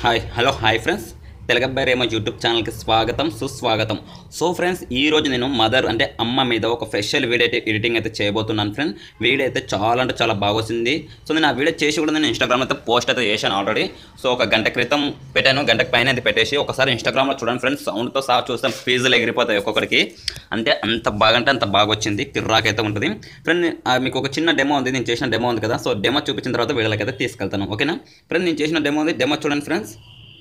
Hi hello hi friends తెలుగబ్బాయి Remo YouTube ఛానల్కి స్వాగతం సుస్వాగతం సో ఫ్రెండ్స్ ఈ రోజు నేను మదర్ అంటే అమ్మ మీద ఒక స్పెషల్ వీడియో అయితే ఎడిటింగ్ అయితే చేయబోతున్నాను ఫ్రెండ్ వీడియో అయితే చాలా అంటే చాలా బాగొచ్చింది సో నేను ఆ వీడియో చేసి కూడా నేను ఇన్స్టాగ్రామ్ అయితే పోస్ట్ అయితే చేశాను ఆల్రెడీ సో ఒక గంట క్రితం పెట్టాను గంటకు పైన అయితే పెట్టేసి ఒకసారి ఇన్స్టాగ్రామ్లో చూడండి ఫ్రెండ్స్ సౌండ్తో సహా చూస్తాం ఫీజులు ఎగిరిపోతాయి ఒక్కొక్కరికి అంటే అంత బాగా అంటే అంత బాగా వచ్చింది కిర్రాక్ అయితే ఉంటుంది ఫ్రెండ్ ఆ, మీకు ఒక చిన్న డెమో ఉంది నేను చేసిన డెమో ఉంది కదా సో డెమో చూపించిన తర్వాత వీళ్ళకి అయితే తీసుకెళ్తాను ఓకేనా ఫ్రెండ్ నేను చేసిన డెమో ఉంది డెమో చూడండి ఫ్రెండ్స్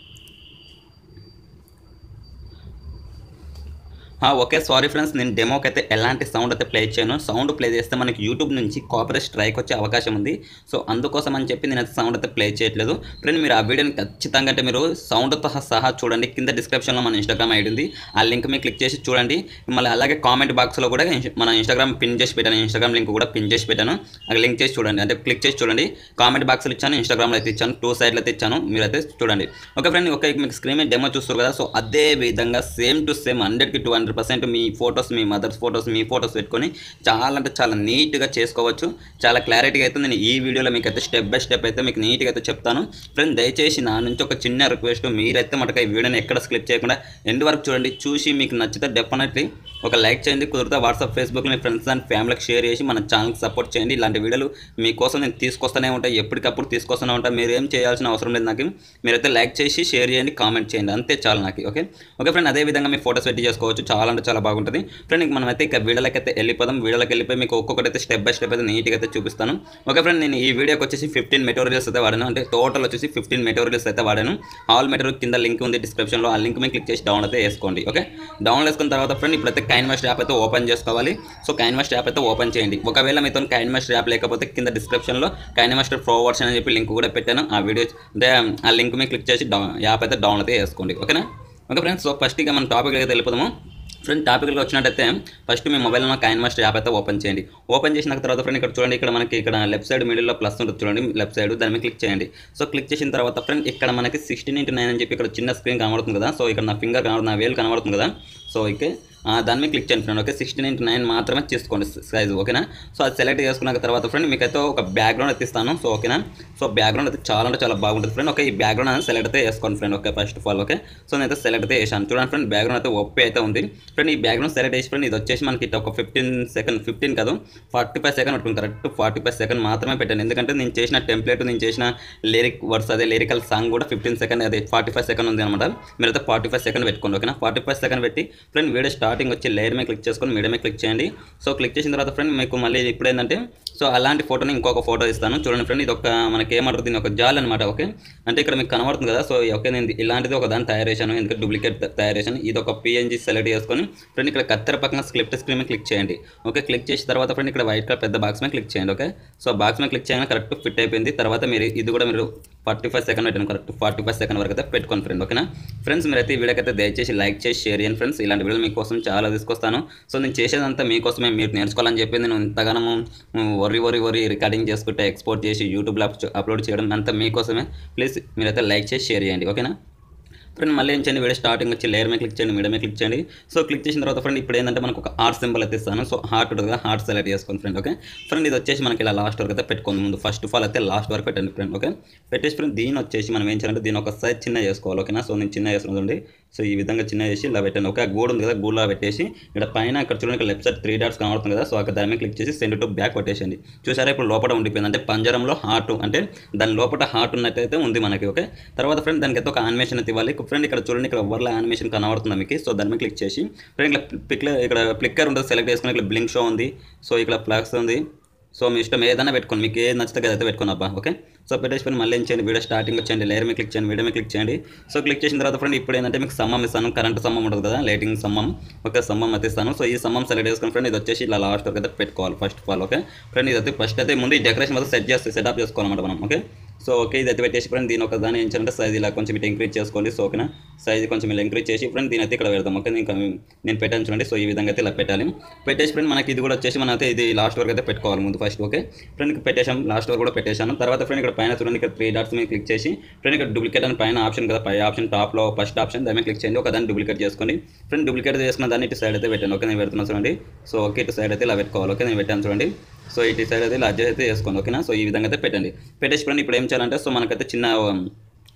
ఆ, ఓకే సారీ ఫ్రెండ్స్ నేను డెమోకి అయితే ఎలాంటి సౌండ్ అయితే ప్లే చేయను సౌండ్ ప్లే చేస్తే మనకి యూట్యూబ్ నుంచి కాపరేట్ స్ట్రైక్ వచ్చే అవకాశం ఉంది సో అందుకోసం అని చెప్పి నేను అయితే సౌండ్ అయితే ప్లే చేయట్లేదు ఫ్రెండ్ మీరు ఆ వీడియోని ఖచ్చితంగా అంటే మీరు సౌండ్తో సహా చూడండి కింద డిస్క్రిప్షన్లో మన ఇన్స్టాగ్రామ్ ఐడి ఉంది ఆ లింక్ మీరు క్లిక్ చేసి చూడండి మళ్ళీ అలాగే కామెంట్ బాక్స్లో కూడా ఇన్స్- మన ఇన్స్టాగ్రామ్ పిన్ చేసి పెట్టాను ఇన్స్టాగ్రామ్ లింక్ కూడా పిన్ చేసి పెట్టాను ఆ లింక్ చేసి చూడండి అంటే క్లిక్ చేసి చూడండి కామెంట్ బాక్స్లో ఇచ్చాను ఇన్స్టాగ్రామ్లో అయితే ఇచ్చాను టూ సైడ్లో అయితే ఇచ్చాను మీరు అయితే చూడండి ఓకే ఫ్రెండ్ ఓకే మీకు స్క్రీన్ మీద డెమో చూస్తారు కదా సో అదే విధంగా సేమ్ టు సేమ్ హండ్రెడ్కి టూ హండ్రెడ్ పర్సెంట్ మీ ఫొటోస్ మీ మదర్స్ ఫొటోస్ మీ ఫొటోస్ పెట్టుకొని చాలా అంటే చాలా నీట్గా చేసుకోవచ్చు చాలా క్లారిటీగా అయితే నేను ఈ వీడియోలో మీకు అయితే స్టెప్ బై స్టెప్ అయితే మీకు నీట్గా అయితే చెప్తాను ఫ్రెండ్ దయచేసి నా నుంచి ఒక చిన్న రిక్వెస్ట్ మీరైతే మటుకు ఈ వీడియోని ఎక్కడ స్క్లిప్ చేయకుండా ఎండ్ వరకు చూడండి చూసి మీకు నచ్చితే డెఫినెట్లీ ఒక లైక్ చేయండి కుదిరితే వాట్సాప్ ఫేస్బుక్లో మీ ఫ్రెండ్స్ అండ్ ఫ్యామిలీకి షేర్ చేసి మన ఛానల్కి సపోర్ట్ చేయండి ఇలాంటి వీడియోలు మీకోసం నేను తీసుకొస్తూనే ఉంటాయి ఎప్పటికప్పుడు తీసుకొస్తూనే ఉంటాను మీరు ఏం చేయాల్సిన అవసరం లేదు నాకు మీరైతే లైక్ చేసి షేర్ చేయండి కామెంట్ చేయండి అంతే చాలు నాకు ఓకే ఓకే ఫ్రెండ్ అదే విధంగా మీ ఫోటోస్ పెట్టి చేసుకోవచ్చు చాలా అంటే చాలా బాగుంటుంది ఫ్రెండ్ ఇంక మనమైతే ఇక వీడియోలకి అయితే వెళ్ళిపోదాం వీడియోలోకి వెళ్ళిపోయి మీకు ఒక్కొక్కటి అయితే స్టెప్ బై స్టెప్ అయితే నీట్గా అయితే చూపిస్తాను ఓకే ఫ్రెండ్ నేను ఈ వీడియోకి వచ్చేసి ఫిఫ్టీన్ మెటీరియల్స్ అయితే వాడాను అంటే టోటల్ వచ్చేసి ఫిఫ్టీన్ మెటీరియల్స్ అయితే వాడాను ఆల్ మెటీరియల్ కింద లింక్ ఉంది డిస్క్రిప్షన్లో ఆ లింక్ మీద క్లిక్ చేసి డౌన్లోడ్ అయితే వేసుకోండి ఓకే డౌన్లోడ్ చేసుకున్న తర్వాత ఫ్రెండ్ ఇప్పుడైతే కైన్మాస్టర్ యాప్ అయితే ఓపెన్ చేసుకోవాలి సో కైన్మాస్టర్ యాప్ అయితే ఓపెన్ చేయండి ఒకవేళ మీతో కైన్మాస్టర్ యాప్ లేకపోతే కింద డిస్క్రిప్షన్లో కైన్మాస్టర్ ప్రో వర్షన్ అని చెప్పి లింక్ కూడా పెట్టాను ఆ వీడియో అంటే ఆ లింక్ మీద క్లిక్ చేసి డౌన్ యాప్ అయితే డౌన్లోడ్ అయితే చేసుకోండి ఓకేనా ఓకే ఫ్రెండ్స్ సో ఫస్ట్ ఇక మన టాపిక్ అయితే వెళ్ళిపోదాము ఫ్రెండ్ టాపిక్లో వచ్చినట్టయితే ఫస్ట్ మీ మొబైల్లో కైన్ మాస్టర్ యాప్ అయితే ఓపెన్ చేయండి ఓపెన్ చేసిన తర్వాత ఫ్రెండ్ ఇక్కడ చూడండి ఇక్కడ మనకి ఇక్కడ లెఫ్ట్ సైడ్ మిడిల్లో ప్లస్ ఉంటుంది చూడండి లెఫ్ట్ సైడ్ దాని మీద క్లిక్ చేయండి సో క్లిక్ చేసిన తర్వాత ఫ్రెండ్ ఇక్కడ మనకి సిక్స్టీన్ ఇంటూ నైన్ అని చెప్పి ఇక్కడ చిన్న స్క్రీన్ కనబడుతుంది కదా సో ఇక్కడ నా ఫింగర్ కనబడుతుంది నా వేలు కనబడుతుంది కదా సో ఇక ఆ, దాని మీద క్లిక్ చేయండి friend okay sixteen into nine మాత్రమే తీసుకోండి సైజ్ ఓకేనా సో అది సెలెక్ట్ చేసుకున్న తర్వాత ఫ్రెండ్ మీకు అయితే ఒక బ్యాక్గ్రౌండ్ అయితే ఇస్తాను సో ఓకేనా సో బ్యాక్గ్రౌండ్ అయితే చాలా అంటే చాలా బాగుంటుంది ఫ్రెండ్ ఓకే ఈ బ్యాక్గ్రౌండ్ అనేది సెలెక్ట్ అయితే వేసుకోండి friend okay first of all okay so నేనైతే సెలెక్ట్ అయితే వేసాను చూడండి ఫ్రెండ్ బ్యాక్గ్రౌండ్ అయితే ఒప్పి అయితే ఉంది ఫ్రెండ్ ఈ బ్యాక్గ్రౌండ్ సెలెక్ట్ చేసి ఫ్రెండ్ ఇది వచ్చేసి మనకి ఇట్లా ఒక ఫిఫ్టీన్ సెకండ్ ఫిఫ్టీన్ కాదు ఫార్టీ ఫైవ్ సెకండ్ ఉంటుంది కరెక్ట్ ఫార్టీ ఫైవ్ సెకండ్ మాత్రమే పెట్టాను ఎందుకంటే నేను చేసిన టెంప్లెట్ నేను చేసిన లిరిక్ వర్డ్స్ అదే లిరికల్ సాంగ్ కూడా ఫిఫ్టీన్ సెకండ్ అదే ఫార్టీ ఫైవ్ సెకండ్ ఉంది అనమాట మీరైతే ఫార్టీ ఫైవ్ సెకండ్ పెట్టుకోండి ఓకేనా ఫార్టీ ఫైవ్ సెకండ్ పెట్టి ఫ్రెండ్ వీడియో స్టార్టింగ్ వచ్చి లేయర్ మీద క్లిక్ చేసుకొని మీడియం మీద క్లిక్ చేయండి సో క్లిక్ చేసిన తర్వాత ఫ్రెండ్ మీకు మళ్ళీ ఇప్పుడు ఏంటంటే సో అలాంటి ఫోటోని ఇంకొక ఫోటో ఇస్తాను చూడండి ఫ్రెండ్ ఇది ఒక మనకి ఏమంటారు దీని ఒక జాల్ అనమాట ఓకే అంటే ఇక్కడ మీకు కనబడుతుంది కదా సో ఓకే నేను ఇలాంటిది ఒక దాన్ని తయారు చేశాను ఎందుకంటే డూప్లికేట్ తయారు చేశాను ఇది ఒక పిఎన్జీ సెలెక్ట్ చేసుకొని ఫ్రెండ్ ఇక్కడ కత్తెర పక్కన స్క్రిప్ట్ స్క్రీన్ మీద క్లిక్ చేయండి ఓకే క్లిక్ చేసిన తర్వాత ఫ్రెండ్ ఇక్కడ వైట్ కలర్ పెద్ద బాక్స్ మీద క్లిక్ చేయండి ఓకే సో బాక్స్ మీద క్లిక్ చేయగానే కరెక్ట్ ఫిట్ అయిపోయింది తర్వాత మీరు ఇది కూడా మీరు ఫార్టీ ఫైవ్ సెకండ్ పెట్టాను కరెక్ట్ ఫార్టీ ఫైవ్ సెకండ్ వరకు అయితే పెట్టుకోండి ఫ్రెండ్ ఓకేనా ఫ్రెండ్స్ మీరైతే ఈ వీడియోకి అయితే దయచేసి లైక్ చేసి షేర్ చేయండి ఫ్రెండ్స్ ఇలాంటి వీడియోలు మీకోసం చాలా తీసుకొస్తాను సో నేను చేసేదంతా మీకోసమే మీరు నేర్చుకోవాలని చెప్పి నేను ఇంతగానము వరి వరి వరి రికార్డింగ్ చేసుకుంటే ఎక్స్పోర్ట్ చేసి యూట్యూబ్లో అప్లోడ్ చేయడం అంతా మీకోసమే ప్లీజ్ మీరైతే లైక్ చేసి షేర్ చేయండి ఓకేనా ఫ్రెండ్ మళ్ళీ ఏం చేయండి వీడియో స్టార్టింగ్ వచ్చి లేయర్ మీద క్లిక్ చేయండి మీడియం మీద క్లిక్ చేయండి సో క్లిక్ చేసిన తర్వాత ఫ్రెండ్ ఇప్పుడు ఏంటంటే మనకు ఒక హార్ట్ సింబల్ అయితే ఇస్తాను సో హార్ట్ ఉంటుంది కదా హార్ట్ సెలెక్ట్ చేసుకోండి ఫ్రెండ్ ఓకే ఫ్రెండ్ ఇది వచ్చేసి మనకి ఇలా లాస్ట్ వరకు అయితే పెట్టుకోండి ముందు ఫస్ట్ ఆఫ్ ఆల్ అయితే లాస్ట్ వరకు పెట్టండి ఫ్రెండ్ ఓకే పెట్టేసి ఫ్రెండ్ దీని వచ్చేసి మనం ఏం చేయాలంటే దీని ఒక సైజ్ చిన్న చేసుకోవాలి ఓకేనా సో నేను చిన్న చేస్తున్నానండి సో ఈ విధంగా చిన్న చేసి ఇలా పెట్టండి ఓకే ఆ గోడ ఉంది కదా గూడులా పెట్టేసి ఇక్కడ పైన ఇక్కడ చూడండి ఇక్కడ లెఫ్ట్ సైడ్ త్రీ డాట్స్ కనబడుతుంది కదా సో అక్కడ దాని మీద క్లిక్ చేసి సెండ్ టు బ్యాక్ కొట్టేసండి చూసారా ఇప్పుడు లోపల ఉండిపోయింది అంటే పంజరంలో హార్ట్ అంటే దాని లోపల హార్ట్ ఉన్నట్టయితే ఉంది మనకి ఓకే తర్వాత ఫ్రెండ్ దానికి అయితే ఒక యానిమేషన్ అయితే ఇవ్వాలి ఫ్రెండ్ ఇక్కడ చూడండి ఇక్కడ ఓవర్లో యానిమేషన్ కనబడుతుంది మీకు సో దాని మీద క్లిక్ చేసి ఫ్రెండ్ ఇక్కడ పిక్లో ఇక్కడ ప్లిక్కర్ ఉంటుంది సెలెక్ట్ చేసుకుని ఇక్కడ బ్లింక్ షో ఉంది సో ఇక్కడ ప్లగ్స్ ఉంది సో మీ ఇష్టం ఏదైనా పెట్టుకోండి మీకు ఏది నచ్చితే అదైతే పెట్టుకోండి అబ్బా ఓకే సో పెట్టేసి మళ్ళీ ఏం చేయండి వీడియో స్టార్టింగ్ వచ్చేయండి లేయర్ మీద క్లిక్ చేయండి వీడియో మీద క్లిక్ చేయండి సో క్లిక్ చేసిన తర్వాత ఫ్రెండ్ ఇప్పుడు ఏంటంటే మీకు సమ్మం ఇస్తాను కరెంట్ సమ్మం ఉంటుంది కదా లైటింగ్ సమ్మం ఓకే సమ్మం అయితే ఇస్తాను సో ఈ సమ్మం సెలెక్ట్ చేసుకుని ఫ్రెండ్ ఇది వచ్చేసి ఇలా లాస్ట్ వరకు అయితే పెట్టుకోవాలి first of all okay friend ఇది అయితే ఫస్ట్ అయితే ముందు ఈ డెకరేషన్ అయితే సెట్ చేస్తే సెటప్ చేసుకోవాలన్నమాట మనం ఓకే సో ఓకే ఇది అయితే పెట్టేసి ఫ్రెండ్ దీని ఒక దాన్ని ఏం చేయాలంటే సైజ్ ఇలా కొంచెం ఇటు ఇంక్రీజ్ చేసుకోండి సో ఓకేనా సైజ్ కొంచెం ఇలా ఇంక్రీజ్ చేసి ఫ్రెండ్ దీని అయితే ఇక్కడ పెడదాం ఓకే ఇంకా నేను పెట్టాను చూడండి సో ఈ విధంగా అయితే ఇలా పెట్టాలి పెట్టేసి ఫ్రెండ్ మనకి ఇది కూడా వచ్చేసి మనం అయితే ఇది లాస్ట్ వరకు అయితే పెట్టుకోవాలి ముందు ఫస్ట్ ఓకే ఫ్రెండ్ పెట్టేసాం లాస్ట్ వరకు కూడా పెట్టేశాను తర్వాత ఫ్రెండ్ ఇక్కడ పైన చూడండి ఇక్కడ త్రీ డాట్స్ మీద క్లిక్ చేసి ఫ్రెండ్ ఇక్కడ డూప్లికేట్ అని పైన ఆప్షన్ కదా పై ఆప్షన్ టాప్లో ఫస్ట్ ఆప్షన్ దాని మీద క్లిక్ చేయండి ఒక దాన్ని డూప్లికేట్ చేసుకోండి ఫ్రెండ్ డూప్లికేట్ చేసుకున్న దాన్ని ఇటు సైడ్ అయితే పెట్టాను ఓకే నేను పెడుతున్నాను చూడండి సో ఓకే ఇటు సైడ్ అయితే ఇలా పెట్టుకోవాలి ఓకే నేను పెట్టాను చూడండి సో ఇటు సైడ్ అయితే ఇలా అడ్జస్ట్ అయితే చేసుకోండి ఓకేనా సో ఈ విధంగా అయితే పెట్టండి పెట్టేసి ఫ్రెండ్ ఇప్పుడు ఏం చేయాలంటే సో మనకైతే చిన్న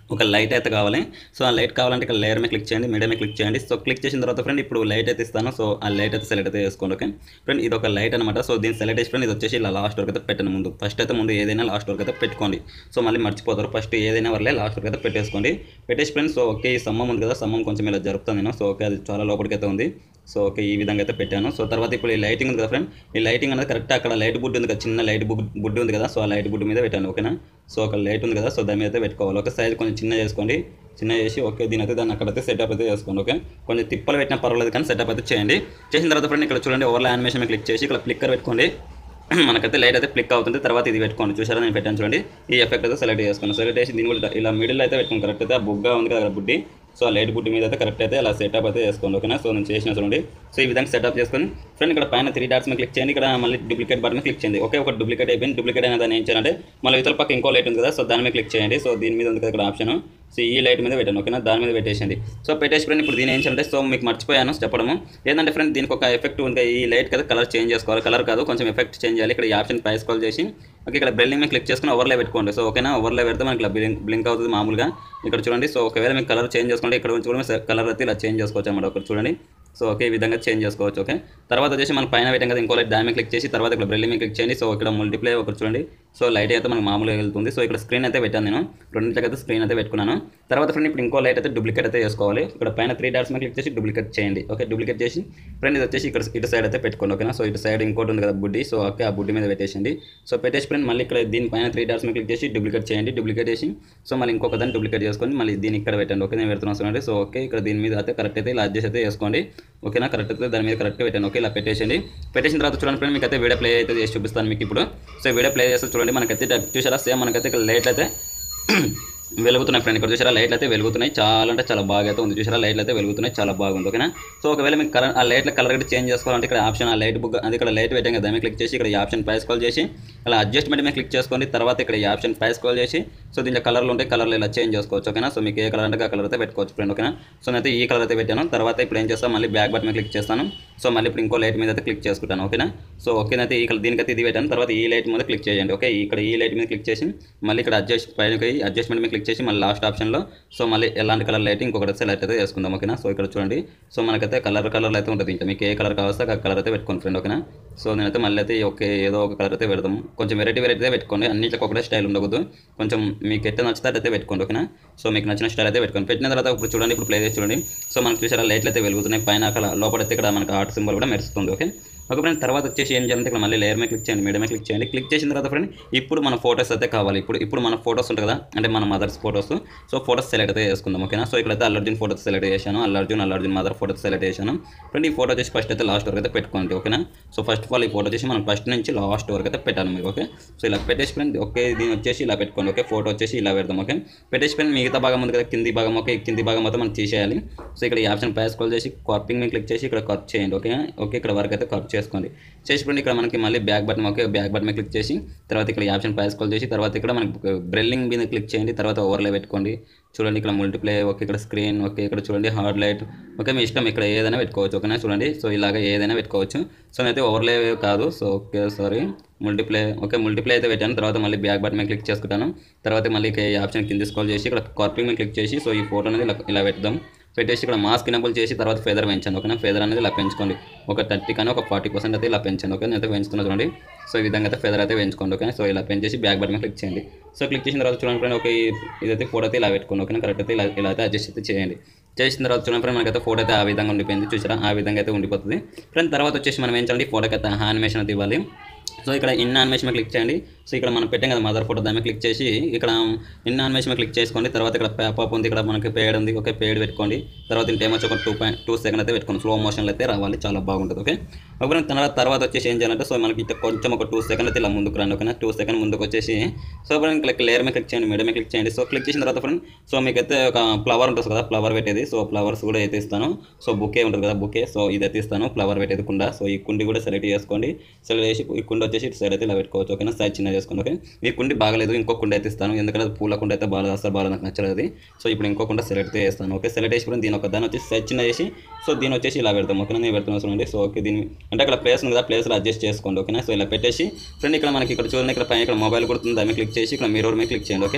ఒక లైట్ అయితే కావాలి సో ఆ లైట్ కావాలంటే ఇక్కడ లేయర్ మీద క్లిక్ చేయండి మీడియం మీద క్లిక్ చేయండి సో క్లిక్ చేసిన తర్వాత ఫ్రెండ్ ఇప్పుడు లైట్ అయితే ఇస్తాను సో ఆ లైట్ అయితే సెలెక్ట్ అయితే చేసుకోండి ఓకే ఫ్రెండ్ ఇది ఒక లైట్ అనమాట సో దీన్ని సెలెక్ట్ చేసి ఫ్రెండ్ ఇది వచ్చేసి ఇలా లాస్ట్ వరకు అయితే పెట్టండి ముందు ఫస్ట్ అయితే ముందు ఏదైనా లాస్ట్ వరకు అయితే పెట్టుకోండి సో మళ్ళీ మర్చిపోతారు ఫస్ట్ ఏదైనా వరలే లాస్ట్ వరకు అయితే పెట్టేసుకోండి పెట్టేసి ఫ్రెండ్స్ సో ఓకే ఈ సమ్మం ఉంది కదా సమ్మం కొంచెం ఇలా జరుపుతాను నేను సో ఓకే అది చాలా లోపలికి అయితే ఉంది సో ఓకే ఈ విధంగా అయితే పెట్టాను సో తర్వాత ఇప్పుడు ఈ లైటింగ్ ఉంది కదా ఫ్రెండ్ ఈ లైటింగ్ అనేది కరెక్ట్ అక్కడ లైట్ బుడ్ ఉంది కదా చిన్న లైట్ బుడ్ బుడ్ ఉంది కదా సో ఆ లైట్ బుడ్ మీద పెట్టాను ఓకేనా సో ఒక లైట్ ఉంది కదా సో దాని మీద అయితే పెట్టుకోవాలి ఒక సైజ్ కొంచెం చిన్న చేసుకోండి చిన్న చేసి ఓకే దీని అయితే దాన్ని అక్కడైతే సెటప్ అయితే చేసుకోండి ఓకే కొంచెం తిప్పలు పెట్టినా పర్వాలేదు కానీ సెటప్ అయితే చేయండి చేసిన తర్వాత ఫ్రెండ్ ఇక్కడ చూడండి ఓవర్లో యానిమేషన్ మీద క్లిక్ చేసి ఇక్కడ ఫ్లిక్కర్ పెట్టుకోండి మనకైతే లైట్ అయితే క్లిక్ అవుతుంది తర్వాత ఇది పెట్టుకోండి చూసారా నేను పెట్టాను చూడండి ఈ ఎఫెక్ట్ అయితే సెలెక్ట్ చేసుకోండి సెలెక్ట్ చేసి దీని కూడా ఇలా మిడిల్ అయితే పెట్టుకోండి కరెక్ట్ అయితే ఆ బుగ్గా ఉంది కదా అక్కడ బుడ్డి సో ఆ లైట్ బుడ్డి మీద అయితే కరెక్ట్ అయితే అలా సెటప్ అయితే చేసుకోండి ఓకేనా సో నేను చేసిన చూడండి సో ఈ విధంగా సెటప్ చేసుకొని ఫ్రెండ్ ఇక్కడ పైన త్రీ డాట్స్ మీద క్లిక్ చేయండి ఇక్కడ మళ్ళీ డూప్లికేట్ బటన్ క్లిక్ చేయండి ఓకే ఒక డూప్లికేట్ అయిపోయింది డూప్లికేట్ అయిన దాన్ని ఏం చేయాలంటే మళ్ళీ ఇతర పక్క ఇంకో లైట్ ఉంది కదా సో దాని మీద క్లిక్ చేయండి సో దీని మీద ఉంది కదా ఇక్కడ ఆప్షన్ సో ఈ లైట్ మీద పెట్టాను ఓకేనా దాని మీద పెట్టేసింది సో పెట్టేసి ఫ్రెండ్ ఇప్పుడు దీని ఏం చేయాలంటే సో మీకు మర్చిపోయాను చెప్పడము ఏంటంటే ఫ్రెండ్ దీనికి ఒక ఎఫెక్ట్ ఉంది ఈ లైట్ కదా కలర్ చేంజ్ చేసుకోవాలి కలర్ కాదు కొంచెం ఎఫెక్ట్ చేంజ్ చేయాలి ఇక్కడ ఈ ఆప్షన్ పై స్క్రోల్ చేసి ఓకే ఇక్కడ బ్రెల్లింగ్ మీద క్లిక్ చేసుకుని ఓవర్లే పెట్టుకోండి సో ఓకేనా ఓవర్లే పెడితే మనకి ఇలా బ్లింక్ బ్లింక్ అవుతుంది మామూలుగా ఇక్కడ చూడండి సో ఒకవేళ మీకు కలర్ చేంజ్ చేసుకోండి ఇక్కడ నుంచి కూడా కలర్ అయితే ఇలా చేంజ్ చేసుకోవచ్చు అన్నమాట ఒకటి చూడండి సో ఓకే ఈ విధంగా చేంజ్ చేసుకోవచ్చు ఓకే తర్వాత వచ్చేసి మనం పైన పెట్టాం కదా ఇంకో లైట్ దాని మీద క్లిక్ చేసి తర్వాత ఇక్కడ బ్రెల్లి మీద క్లిక్ చేయండి సో ఇక్కడ మల్టిప్లై ఒకటి చూడండి సో లైట్ అయితే మనకు మామూలుగా వెళ్తుంది సో ఇక్కడ స్క్రీన్ అయితే పెట్టాను నేను రెండింటికి అయితే స్క్రీన్ అయితే పెట్టుకున్నాను తర్వాత ఫ్రెండ్ ఇప్పుడు ఇంకో లైట్ అయితే డూప్లికేట్ అయితే చేసుకోవాలి ఇక్కడ పైన త్రీ డాట్స్ మీద క్లిక్ చేసి డూప్లికేట్ చేయండి ఓకే డూప్లికేట్ చేసి ఫ్రెండ్ ఇది వచ్చేసి ఇక్కడ ఇటు సైడ్ అయితే పెట్టుకోండి ఓకేనా సో ఇటు సైడ్ ఇంకోటి ఉంది కదా బుడ్డి సో ఓకే ఆ బుడ్డి మీద పెట్టేసింది సో పెట్టేసి ఫ్రెండ్ మళ్ళీ ఇక్కడ దీని పైన త్రీ డాట్స్ మీద క్లిక్ చేసి డూప్లికేట్ చేయండి డూప్లికేట్ చేసి సో మళ్ళీ ఇంకొక దాన్ని డూప్లికేట్ చేసుకొని మళ్ళీ దీన్ని ఇక్కడ పెట్టండి ఓకే నేను పెడుతున్నాను చూడండి సో ఓకే ఇక్కడ దీని మీద అయితే కరెక్ట్ అయితే ఇలా అడ్జస్ట్ అయితే చేసుకోండి ఓకేనా కరెక్ట్ అయితే దాని మీద కరెక్ట్ పెట్టాను ఓకే ఇలా పెట్టేసింది పెట్టేసిన తర్వాత చూడండి ఫ్రెండ్ మీకు అయితే వీడియో ప్లే అయితే చేసి చూపిస్తాను మీకు ఇప్పుడు సో వీడియో ప్లే చేస్తే చూడండి మనకైతే చూసారా సేమ్ మనకైతే ఇక్కడ లైట్లు అయితే వెలుగుతున్నాయి ఫ్రెండ్ ఇక్కడ చూసారా లైట్లు అయితే వెలుగుతున్నాయి చాలా అంటే చాలా బాగా అయితే ఉంది చూసారా లైట్లు అయితే వెలుగుతున్నాయి చాలా బాగుంది ఓకేనా సో ఒకవేళ మీకు కలర్ ఆ లైట్ల కలర్ అయితే చేంజ్ చేసుకోవాలంటే ఇక్కడ ఆప్షన్ ఆ లైట్ బుక్ అది ఇక్కడ లైట్ పెట్టాం కదా దాన్ని క్లిక్ చేసి ఇక్కడ ఈ ఆప్షన్ పై స్క్రోల్ చేసి అలా అడ్జస్ట్మెంట్ మీద క్లిక్ చేసుకోండి తర్వాత ఇక్కడ ఈ ఆప్షన్ పై స్క్రోల్ చేసి సో దీంట్లో కలర్లు ఉంటే కలర్లు ఇలా చేంజ్ చేసుకోవచ్చు ఓకేనా సో మీకు ఏ కలర్ అంటే ఆ కలర్ అయితే పెట్టుకోవచ్చు ఫ్రెండ్ ఓకేనా సో నేనైతే ఈ కలర్ అయితే పెట్టాను తర్వాత ఇప్పుడు ఏం చేస్తాను మళ్ళీ బ్యాక్ బటన్ మీద క్లిక్ చేస్తాను సో మళ్ళీ ఇప్పుడు ఇంకో లైట్ మీద అయితే క్లిక్ చేసుకుంటాను ఓకేనా సో ఓకేనైతే ఈ కలర్ దీనికైతే ఇది పెట్టాను తర్వాత ఈ లైట్ మీద క్లిక్ చేయండి ఓకే ఇక్కడ ఈ లైట్ మీద క్లిక్ చేసి మళ్ళీ ఇక్కడ అడ్జస్ట్ పైన అడ్జస్ట్మెంట్ మీద క్లిక్ చేసి మళ్ళీ లాస్ట్ ఆప్షన్లో సో మళ్ళీ ఎలాంటి కలర్ లైట్ ఇంకొకటి సెలెక్ట్ అయితే చేసుకుందాం ఓకేనా సో ఇక్కడ చూడండి సో మనకైతే కలర్ కలర్ అయితే ఉంటుంది ఇంకా మీకు ఏ కలర్ కావస్తే ఆ కలర్ అయితే పెట్టుకోండి ఫ్రెండ్ ఓకేనా సో నేనైతే మళ్ళీ అయితే ఓకే ఏదో ఒక కలర్ అయితే పెడదాం కొంచెం వెరైటీ వెరైటీ అయితే పెట్టుకోండి అన్నింటికి ఒకటే స్టైల్ ఉండకూడదు కొంచెం మీకు ఎట్లా నచ్చితే అయితే పెట్టుకోండి ఓకేనా సో మీకు నచ్చిన స్టైల్ అయితే పెట్టుకోండి పెట్టిన తర్వాత ఇప్పుడు చూడండి ఇప్పుడు ప్లే చేసి చూడండి సో మనకు చూసారా లైట్లు అయితే వెలుగుతున్నాయి పైన అక్కడ లోపలైతే ఇక్కడ మనకు ఆర్ట్ సింబల్ కూడా మెరుస్తుంది ఓకే ఓకే ఫ్రెండ్ తర్వాత వచ్చేసి ఏం చేయాలంటే ఇక్కడ మళ్ళీ లేయర్ మీద క్లిక్ చేయండి మీడియం మీద క్లిక్ చేయండి క్లిక్ చేసిన తర్వాత ఫ్రెండ్ ఇప్పుడు మన ఫోటోస్ అయితే కావాలి ఇప్పుడు ఇప్పుడు మన ఫోటోస్ ఉంటాయి కదా అంటే మన mothers photos so photos select అయితే చేసుకుందాం ఓకేనా సో ఇక్కడైతే అల్లర్జున్ ఫోటోస్ సెలెక్ట్ చేశాను Allu Arjun Allu Arjun mother photos select చేశాను ఫ్రెండ్ ఈ ఫోటో వచ్చేసి ఫస్ట్ అయితే లాస్ట్ వరకు అయితే పెట్టుకోండి ఓకేనా సో ఫస్ట్ ఆఫ్ ఆల్ ఈ ఫోటో వచ్చేసి మనం ఫస్ట్ నుంచి లాస్ట్ వరకు అయితే పెట్టాలి మీకు ఓకే సో ఇలా పెట్టేసి ఫ్రెండ్ ఓకే దీని వచ్చేసి ఇలా పెట్టుకోండి ఓకే ఫోటో వచ్చేసి ఇలా పెడదాం ఓకే పెట్టేసి ఫ్రెండ్ మిగతా భాగం ఉంది కదా కింది భాగం ఓకే కింది భాగం మొత్తం మనం తీసేయాలి సో ఇక్కడ ఈ ఆప్షన్ పై స్క్రోల్ చేసి కార్పింగ్ మీద క్లిక్ చేసి ఇక్కడ కట్ చేయండి ఓకే ఓకే ఇక్కడ వరకు అయితే కట్ చేసుకోండి చేసి ఫ్రెండ్ ఇక్కడ మనకి మళ్ళీ back button okay back button మీద క్లిక్ చేసి తర్వాత ఇక్కడ ఈ ఆప్షన్ పై స్క్రోల్ చేసి తర్వాత ఇక్కడ మనకి బ్రెల్లింగ్ మీద క్లిక్ చేయండి తర్వాత ఓవర్లే పెట్టుకోండి చూడండి ఇక్కడ మల్టీప్లే ఓకే ఇక్కడ స్క్రీన్ ఓకే ఇక్కడ చూడండి హార్డ్ లైట్ ఓకే మీ ఇష్టం ఇక్కడ ఏదైనా పెట్టుకోవచ్చు ఓకేనా చూడండి సో ఇలాగ ఏదైనా పెట్టుకోవచ్చు సో నేనైతే ఓవర్లే కాదు so okay sorry multiply okay multiply అయితే పెట్టాను తర్వాత మళ్ళీ బ్యాక్ బటన్ మీద క్లిక్ చేసుకుంటాను తర్వాత మళ్ళీ ఈ ఆప్షన్ కింద స్క్రోల్ చేసి ఇక్కడ కార్పింగ్ మీద క్లిక్ చేసి సో ఈ ఫోటో అనేది ఇలా ఇలా పెడదాం పెట్టేసి ఇక్కడ మాస్క్ ఇనబుల్ చేసి తర్వాత ఫెదర్ పెంచాను ఓకేనా ఫెదర్ అనేది ఇలా పెంచుకోండి ఒక థర్టీ కానీ ఒక ఫార్టీ పర్సెంట్ అయితే ఇలా పెంచాను ఓకే నేనైతే పెంచుతున్నా చూడండి సో ఈ విధంగా అయితే ఫెదర్ అయితే పెంచుకోండి ఓకే సో ఇలా పెంచేసి బ్యాక్ బటన్ మీద క్లిక్ చేయండి సో క్లిక్ చేసిన తర్వాత చూడండి ఫ్రెండ్ ఓకే ఇదైతే ఫోటో అయితే ఇలా పెట్టుకోండి ఓకేనా కరెక్ట్ అయితే ఇలా ఇలా అయితే అడ్జస్ట్ అయితే చేయండి చేసిన తర్వాత చూడండి ఫ్రెండ్ మనకైతే ఫోటో అయితే ఆ విధంగా ఉండిపోయింది చూసారా ఆ విధంగా అయితే ఉండిపోతుంది ఫ్రెండ్ తర్వాత వచ్చేసి మనం ఏం చేయాలి ఫోటోకి అయితే యానిమేషన్ అయితే ఇవ్వాలి సో ఇక్కడ ఇన్ యానిమేషన్ మీద క్లిక్ చేయండి సో ఇక్కడ మనం పెట్టాం కదా మదర్ ఫోటో దాని మీద క్లిక్ చేసి ఇక్కడ ఇన్ యానిమేషన్ మీద క్లిక్ చేసుకోండి తర్వాత ఇక్కడ పాప్ ఉంది ఇక్కడ మనకి పేడ్ ఉంది ఓకే పేడ్ పెట్టుకోండి తర్వాత ఇంటి ఏమొచ్చి ఒక టూ పాయింట్ టూ సెకండ్ అయితే పెట్టుకోండి స్లో మోషన్లో అయితే రావాలి చాలా బాగుంటుంది ఓకే ఓకే తర్వాత తర్వాత వచ్చేసి ఏం చేయాలంటే సో మనకి ఇక్కడ కొంచెం ఒక టూ సెకండ్ అయితే ఇలా ముందుకు రండి ఓకేనా టూ సెకండ్ ముందుకు వచ్చేసి సో ఫ్రెండ్ క్లిక్ లేయర్ మీద క్లిక్ చేయండి మీడియం మీద క్లిక్ చేయండి సో క్లిక్ చేసిన తర్వాత ఫ్రెండ్ సో మీకు అయితే ఒక ఫ్లవర్ ఉంటుంది కదా ఫ్లవర్ పెట్టేది సో ఫ్లవర్స్ కూడా అయితే ఇస్తాను సో బుకే ఉంటుంది కదా బుకే సో ఇది అయితే ఇస్తాను ఫ్లవర్ పెట్టేది కుండ సో ఈ కుండి కూడా సెలెక్ట్ చేసుకోండి సెలెక్ట్ చేసి ఈ కుండ వచ్చేసి ఇటు సైడ్ అయితే ఇలా పెట్టుకోవచ్చు ఓకేనా సైజ్ చిన్న చేసుకోండి ఓకే ఈ కుండి బాగలేదు ఇంకో కుండ అయితే ఇస్తాను ఎందుకంటే అది పూల కుండ అయితే బాగా అసలు బాగా నాకు నచ్చలేదు అది. సో ఇప్పుడు ఇంకో కుండ సెలెక్ట్ అయితే చేస్తాను ఓకే సెలెక్ట్ చేసి కూడా దీని ఒక దాని వచ్చేసి సైజ్ చిన్న చేసి సో దీని వచ్చేసి ఇలా పెడతాం ఓకేనా నేను పెడుతున్నా చూడండి సో ఓకే దీన్ని అంటే అక్కడ ప్లేస్ ఉంది కదా ప్లేస్లో అడ్జస్ట్ చేసుకోండి ఓకేనా సో ఇలా పెట్టేసి ఫ్రెండ్ ఇక్కడ మనకి ఇక్కడ చూడండి ఇక్కడ పైన ఇక్కడ మొబైల్ కొడుతుంది దాని మీద క్లిక్ చేసి ఇక్కడ మిర్రర్ మీద క్లిక్ చేయండి ఓకే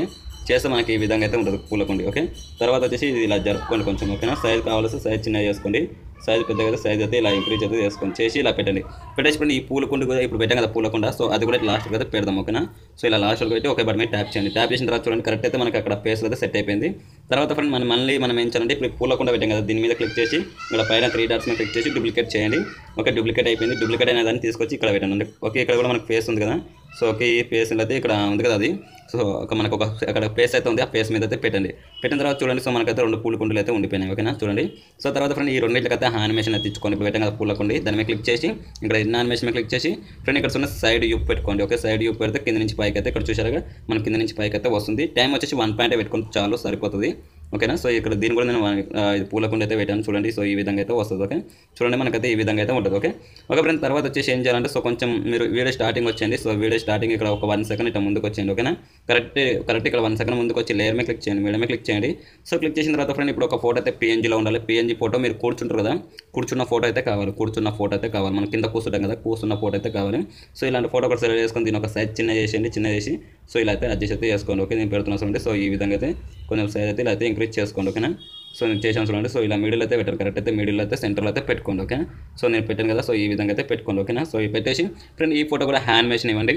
చేస్తే మనకి ఈ విధంగా అయితే ఉంటుంది పూలకుండి ఓకే తర్వాత వచ్చేసి ఇది ఇలా జరుపుకోండి కొంచెం ఓకేనా సైజ్ కావాల్సి సైజ్ చిన్నగా చేసుకోండి సైజ్ పెద్దగా సైజ్ అయితే ఇలా ఇంక్రీజ్ అయితే చేసుకొని చేసి ఇలా పెట్టండి పెట్టేసి ఈ పూలకుండి కూడా ఇప్పుడు పెట్టాం కదా పూలకుండ సో అది కూడా లాస్ట్కి అయితే పెడదాం ఓకేనా సో ఇలా లాస్ట్కి పెట్టి ఒకే బట్ మీద ట్యాప్ చేయండి ట్యాప్ చేసిన తర్వాత చూడండి కరెక్ట్ అయితే మనకి అక్కడ పేస్ అయితే సెట్ అయిపోయింది తర్వాత ఫ్రెండ్ మనం మళ్ళీ మనం ఏం చేయాలంటే ఇప్పుడు పూలకుండ పెట్టాం కదా దీని మీద క్లిక్ చేసి ఇక్కడ పైన త్రీ డాట్స్ మీద క్లిక్ చేసి డూప్లికేట్ చేయండి ఓకే డూప్లికేట్ అయిపోయింది డూప్లికేట్ అయిన దాన్ని తీసుకొచ్చి ఇక్కడ పెట్టండి ఓకే ఇక్కడ కూడా మనకి ఫేస్ ఉంది కదా సో ఓకే ఈ ఫేస్ అయితే ఇక్కడ ఉంది కదా అది సో ఒక మనకు ఒక అక్కడ ఫేస్ అయితే ఉంది ఆ ఫేస్ మీద అయితే పెట్టండి పెట్టిన తర్వాత చూడండి సో మనకైతే రెండు పూల కుండలు అయితే ఉండిపోయినాయి ఓకేనా చూడండి సో తర్వాత ఫ్రెండ్ ఈ రెండింటికైతే యానిమేషన్ అయితే ఇచ్చుకోండి ఇప్పుడు పెట్టాం కదా పూల కుండి దాని మీద క్లిక్ చేసి ఇక్కడ ఇన్ యానిమేషన్ మీద క్లిక్ చేసి ఫ్రెండ్ ఇక్కడ ఉన్న సైడ్ యూప్ పెట్టుకోండి ఓకే సైడ్ యూప్ పెడితే కింద నుంచి పైకి అయితే ఇక్కడ చూసారుగా మన కింద నుంచి పైకి అయితే వస్తుంది టైం వచ్చేసి వన్ పాయింట్ పెట్టుకుంటే చాలు సరిపోతుంది ఓకేనా సో ఇక్కడ దీని కూడా నేను ఆ, ఇది పూలకుండ అయితే పెట్టాను చూడండి సో ఈ విధంగా అయితే వస్తుంది ఓకే చూడండి మనకైతే ఈ విధంగా అయితే ఉంటుంది ఓకే ఓకే ఫ్రెండ్ తర్వాత వచ్చేసి ఏం చేయాలంటే సో కొంచెం మీరు వీడియో స్టార్టింగ్ వచ్చేయండి సో వీడియో స్టార్టింగ్ ఇక్కడ ఒక వన్ సెకండ్ ఇట్లా ముందుకు వచ్చేయండి ఓకేనా కరెక్ట్ కరెక్ట్ ఇక్కడ వన్ సెకండ్ ముందుకు వచ్చి లేయర్ మీద క్లిక్ చేయండి మీడియం మీద క్లిక్ చేయండి సో క్లిక్ చేసిన తర్వాత ఫ్రెండ్ ఇప్పుడు ఒక ఫోటో అయితే పిఎన్జీలో ఉండాలి పిఎన్జీ ఫోటో మీరు కూర్చుంటారు కదా కూర్చున్న ఫోటో అయితే కావాలి కూర్చున్న ఫోటో అయితే కావాలి మనం కింద కూర్చుంటాం కదా కూర్చున్న ఫోటో అయితే కావాలి సో ఇలాంటి ఫోటో ఒకటి సెలెక్ట్ చేసుకొని దీని ఒక సైజ్ చిన్న చేసేయండి చిన్న చేసి సో ఇలా అయితే అడ్జస్ట్ అయితే చేసుకోండి ఓకే నేను పెడుతున్నా చూడండి సో ఈ విధంగా అయితే కొంచెం సైజ్ అయితే ఇలా అయితే ఇంక్రీజ్ చేసుకోండి ఓకేనా సో నేను చేసాను చూడండి సో ఇలా మిడిల్ అయితే పెట్టారు కరెక్ట్ అయితే మిడిల్ అయితే సెంటర్లో అయితే పెట్టుకోండి ఓకే సో నేను పెట్టాను కదా సో ఈ విధంగా అయితే పెట్టుకోండి ఓకేనా సో ఈ పెట్టేసి ఫ్రెండ్ ఈ ఫోటో కూడా హ్యాండ్ మెషిన్ ఇవ్వండి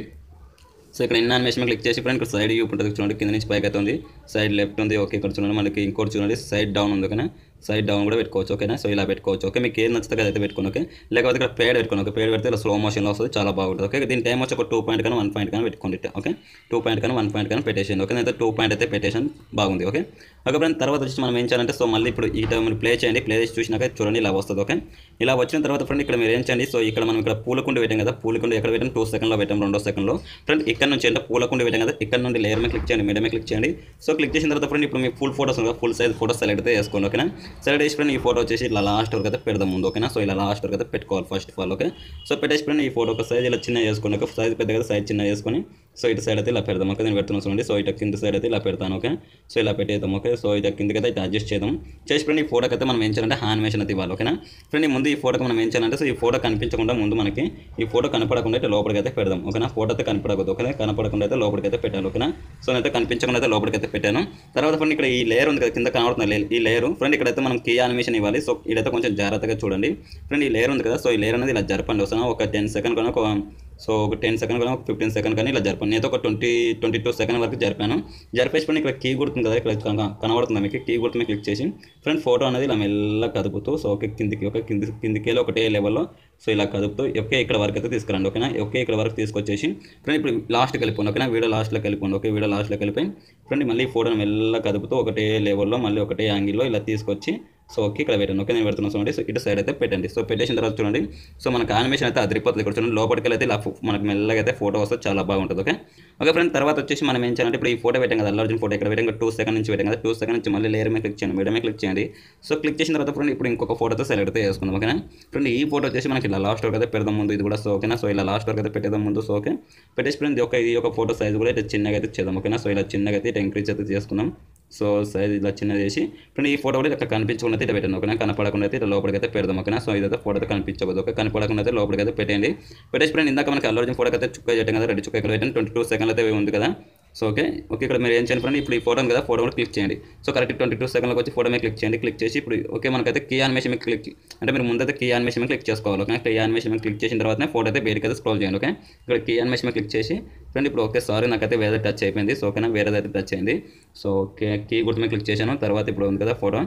సో ఇక్కడ ఇన్ యానిమేషన్ క్లిక్ చేసి ఫ్రెండ్ ఇక్కడ సైడ్ వ్యూ ఉంటుంది చూడండి కింద నుంచి పైకి అయితే ఉంది సైడ్ లెఫ్ట్ ఉంది ఓకే ఇక్కడ చూడండి మనకి ఇంకోటి చూడండి సైడ్ డౌన్ ఉంది ఓకేనా సైడ్ డౌన్ కూడా పెట్టుకోవచ్చు ఓకేనా సో ఇలా పెట్టుకోవచ్చు ఓకే మీకు ఏది నచ్చితే అయితే పెట్టుకోండి ఓకే లేకపోతే ఇక్కడ పేడ్ పెట్టుకోండి ఓకే పేడ్ పెడితే ఇలా స్లో మోషన్లో వస్తుంది చాలా బాగుంటుంది ఓకే దీని టైం వచ్చి ఒక టూ పాయింట్ కానీ వన్ పాయింట్ కానీ పెట్టుకోండి ఓకే టూ పాయింట్ కానీ వన్ పాయింట్ కానీ పెట్టేసింది ఓకే అయితే టూ పాయింట్ అయితే పెట్టేసాను బాగుంది ఓకే ఓకే ఫ్రెండ్ తర్వాత వచ్చి మనం ఏం చేయాలంటే సో మళ్ళీ ఇప్పుడు ఈ టైం ప్లే చేయండి ప్లే చేసి చూసినాక చూడండి ఇలా వస్తుంది ఓకే ఇలా వచ్చిన తర్వాత ఫ్రెండ్ ఇక్కడ మీరు ఏం చేయండి సో ఇక్కడ మనం ఇక్కడ పూలకుండి పెట్టాం కదా పూలకుండి ఎక్కడ పెట్టాం టూ సెకండ్లో పెట్టాం రెండో సెకండ్లో ఫ్రెండ్ ఇక్కడ నుంచి అంటే పూలకుండి పెట్టాం కదా ఇక్కడ నుండి లేయర్ మీద క్లిక్ చేయండి మీడియం మీద క్లిక్ చేయండి సో క్లిక్ చేసిన తర్వాత ఫ్రెండ్ ఇప్పుడు మీ ఫుల్ ఫోటోస్ ఉంది ఫుల్ సైజ్ ఫోటోస్ సెలెక్ట్ అయితే చేసుకోండి ఓకేనా సెలెక్ట్ చేసి ఫ్రెండ్ ఈ ఫోటో వచ్చేసి ఇలా లాస్ట్ వరకు అయితే పెడదాం ముందు ఓకేనా సో ఇలా లాస్ట్ వరకు అయితే పెట్టుకోవాలి first of all okay so పెట్టేసి ఫ్రెండ్ ఈ ఫోటో ఒక సైజ్ ఇలా చిన్న చేసుకోండి ఒక సైజ్ పెద్ద కదా సైజ్ చిన్న చేసుకొని సో ఇటు సైడ్ అయితే ఇలా పెడదాం ఓకే నేను పెడుతున్నాను చూడండి సో ఇటు కింద సైడ్ అయితే ఇలా పెడతాను ఓకే సో ఇలా పెట్టేద్దాం ఓకే సో ఇటు కిందకి అయితే ఇటు అడ్జస్ట్ చేద్దాం చేసి ఫ్రెండ్ ఈ ఫోటోకి అయితే మనం ఏం చేయాలంటే యానిమేషన్ అయితే ఇవ్వాలి ఓకేనా ఫ్రెండ్ ఈ ముందు ఈ ఫోటోకి మనం ఏం చేయాలంటే సో ఈ ఫోటో కనిపించకుండా ముందు మనకి ఈ ఫోటో కనపడకుండా అయితే లోపలికి అయితే పెడదాం ఓకేనా ఫోటో అయితే కనపడకూడదు ఓకేనా కనపడకుండా అయితే లోపలికి అయితే పెట్టాను ఓకేనా సో నేనైతే కనిపించకుండా అయితే లోపలికి అయితే పెట్టాను తర్వాత ఫ్రెండ్ ఇక్కడ ఈ లేయర్ ఉంది కదా కింద కనబడుతుంది layer. ఈ లేయర్ ఫ్రెండ్ ఇక్కడైతే మనం కీ యానిమేషన్ ఇవ్వాలి సో ఇదైతే కొంచెం జాగ్రత్తగా చూడండి ఫ్రెండ్ ఈ లేయర్ ఉంది కదా సో ఈ లేయర్ అనేది ఇలా జరపండి వస్తాను ఒక టెన్ సెకండ్ కానీ ఒక సో ఒక టెన్ సెకండ్ కానీ ఒక ఫిఫ్టీన్ సెకండ్ కానీ ఇలా జరపండి నేనైతే ఒక ట్వంటీ ట్వంటీ టూ సెకండ్ వరకు జరిపాను జరిపేసి ఫ్రెండ్ ఇక్కడ కీ గుర్తుంది కదా ఇక్కడ కన- కనబడుతుంది మీకు కీ గుర్తు మీద క్లిక్ చేసి ఫ్రెండ్ ఫోటో అనేది ఇలా మెల్లగా కదుపుతూ సో ఒక కిందికి ఒక కింది కిందికి వెళ్ళి ఒకటే లెవెల్లో సో ఇలా కదుపుతూ ఒకే ఇక్కడ వరకు అయితే తీసుకురండి ఓకేనా ఒకే ఇక్కడ వరకు తీసుకొచ్చేసి ఫ్రెండ్ ఇప్పుడు లాస్ట్కి వెళ్ళిపోండి ఓకేనా వీడియో లాస్ట్లోకి వెళ్ళిపోండి ఓకే వీడియో లాస్ట్లోకి వెళ్ళిపోయి ఫ్రెండ్ మళ్ళీ ఫోటోని మెల్లగా కదుపుతూ ఒకటే లెవెల్లో మళ్ళీ ఒకటే యాంగిల్లో ఇలా తీసుకొచ్చి సో ఓకే ఇక్కడ పెట్టండి ఓకే నేను పెడుతున్నాను చూడండి సో ఇటు సైడ్ అయితే పెట్టండి సో పెట్టేసిన తర్వాత చూడండి సో మనకు యానిమేషన్ అయితే అదిరిపోతుంది ఇక్కడ చూడండి లోపలికి వెళ్ళి అయితే ఇలా ఫో- మనకు మెల్లగా అయితే ఫోటో వస్తే చాలా బాగుంటుంది ఓకే ఓకే ఫ్రెండ్ తర్వాత వచ్చేసి మనం ఏం చేయాలంటే ఇప్పుడు ఈ ఫోటో పెట్టాం కదా అల్లు అర్జున్ ఫోటో ఇక్కడ పెట్టాం టూ సెకండ్ నుంచి పెట్టాం కదా టూ సెకండ్ నుంచి మళ్ళీ లేయర్ మీద క్లిక్ చేయండి మీడియం మీద క్లిక్ చేయండి సో క్లిక్ చేసిన తర్వాత ఫ్రెండ్ ఇప్పుడు ఇంకొక ఫోటోతో సెలెక్ట్ అయితే చేసుకుందాం ఓకేనా ఫ్రెండ్ ఈ ఫోటో వచ్చేసి మనకి ఇలా లాస్ట్ వరకు అయితే పెడదాం ముందు ఇది కూడా సో ఓకేనా సో ఇలా లాస్ట్ వరకు అయితే పెట్టేద్దాం ముందు సో ఓకే పెట్టేసి ఫ్రెండ్ ఇది ఒక ఈ ఒక ఫోటో సైజ్ కూడా ఇట్లా చిన్నగా అయితే చేద్దాం ఓకేనా సో ఇలా చిన్నగా అయితే ఇట్లా ఇంక్రీజ్ అయితే చేసుకుందాం సో సైజ్ ఇలా చిన్నది చేసి ఫ్రెండ్ ఈ ఫోటో కూడా ఇక్కడ కనిపించకుండా అయితే ఇట్లా పెట్టండి ఓకేనా కనపడకుండా అయితే ఇట్లా లోపలికి అయితే పెడదాం ఓకేనా సో ఇదైతే ఫోటో అయితే కనిపించకూడదు ఓకే కనపడకుండా అయితే లోపలికి అయితే పెట్టండి పెట్టేసి ఫ్రెండ్ ఇందాక మనకి అల్లు అర్జున్ ఫోటో అయితే చుక్క చేయటం కదా రెడ్ చుక్క ఇక్కడ పెట్టండి ట్వంటీ టూ సెకండ్లు అయితే ఉంది కదా సో ఓకే ఓకే ఇక్కడ మీరు ఏం చేయండి ఫ్రెండ్ ఇప్పుడు ఈ ఫోటో ఉంది కదా ఫోటో కూడా క్లిక్ చేయండి సో కరెక్ట్ ట్వంటీ టూ సెకండ్లకు వచ్చి ఫోటో మీద క్లిక్ చేయండి క్లిక్ చేసి ఇప్పుడు ఓకే మనకైతే కీ యానిమేషన్ మీద క్లిక్ అంటే మీరు ముందైతే కీ యానిమేషన్ మీద క్లిక్ చేసుకోవాలి ఓకే కీ యానిమేషన్ మీద క్లిక్ చేసిన తర్వాతనే ఫోటో అయితే బయటకి అయితే స్క్రోల్ చేయండి ఓకే ఇక్కడ కీ యానిమేషన్ మీద క్లిక్ చేసి ఫ్రెండ్ ఇప్పుడు ఓకే సారీ నాకైతే వేరే టచ్ అయిపోయింది సో ఓకేనా వేరేదైతే టచ్ అయింది సో ఓకే కీ గుర్తు మీద క్లిక్ చేశాను తర్వాత ఇప్పుడు ఉంది కదా ఫోటో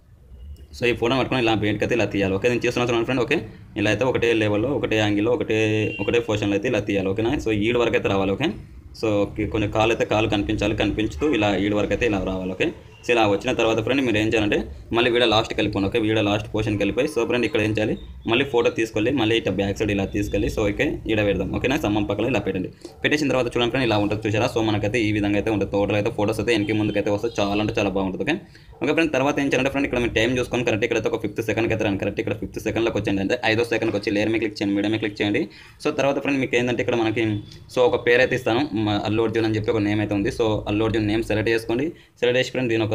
సో ఈ ఫోటో పట్టుకొని ఇలా బయటకి అయితే ఇలా తీయాలి ఓకే నేను చేస్తున్నాను ఫ్రెండ్ ఓకే ఇలా అయితే ఒకటే లెవెల్లో ఒకటే యాంగిల్లో ఒకటే ఒకటే పొజిషన్లో అయితే ఇలా తీయాలి ఓకేనా సో ఈడు వరకు అయితే రావాలి ఓకే సో ఓకే, కొంచెం కాలు అయితే కాలు కనిపించాలి కనిపించుతూ ఇలా ఈడు వరకు అయితే ఇలా రావాలి ఓకే సో ఇలా వచ్చిన తర్వాత ఫ్రెండ్ మీరు ఏం చేయాలంటే మళ్ళీ వీడియో లాస్ట్కి వెళ్ళిపోండి ఓకే వీడియో లాస్ట్ పోర్షన్కి వెళ్ళిపోయి సో ఫ్రెండ్ ఇక్కడ ఏం చేయాలి మళ్ళీ ఫోటో తీసుకెళ్ళి మళ్ళీ ఇట్లా బ్యాక్ సైడ్ ఇలా తీసుకెళ్ళి సో ఓకే ఈడ పెడదాం ఓకేనా సమ్మం పక్కన ఇలా పెట్టండి పెట్టేసిన తర్వాత చూడండి ఫ్రెండ్ ఇలా ఉంటుంది చూసారా సో మనకైతే ఈ విధంగా అయితే ఉంటుంది టోటల్ అయితే ఫోటోస్ అయితే వెనక్కి ముందుకైతే వస్తే చాలా అంటే చాలా బాగుంటుంది ఓకే ఓకే ఫ్రెండ్ తర్వాత ఏం చేయాలంటే ఫ్రెండ్ ఇక్కడ మీరు టైం చూసుకొని కరెక్ట్ ఇక్కడ అయితే ఒక ఫిఫ్త్ సెకండ్కి అయితే రండి కరెక్ట్ ఇక్కడ ఫిఫ్త్ సెకండ్లోకి వచ్చేయండి అంటే ఐదో సెకండ్కి వచ్చి లేయర్ మీద క్లిక్ చేయండి మీడియం మీద క్లిక్ చేయండి సో తర్వాత ఫ్రెండ్ మీకు ఏంటంటే ఇక్కడ మనకి సో ఒక పేరు అయితే ఇస్తాను మ- అల్లు అర్జున్ అని చెప్పి ఒక నేమ్ అయితే ఉంది so Allu Arjun name select చేసుకోండి సెలెక్ట్ చేసి ఫ్రెండ్ దీని ఒక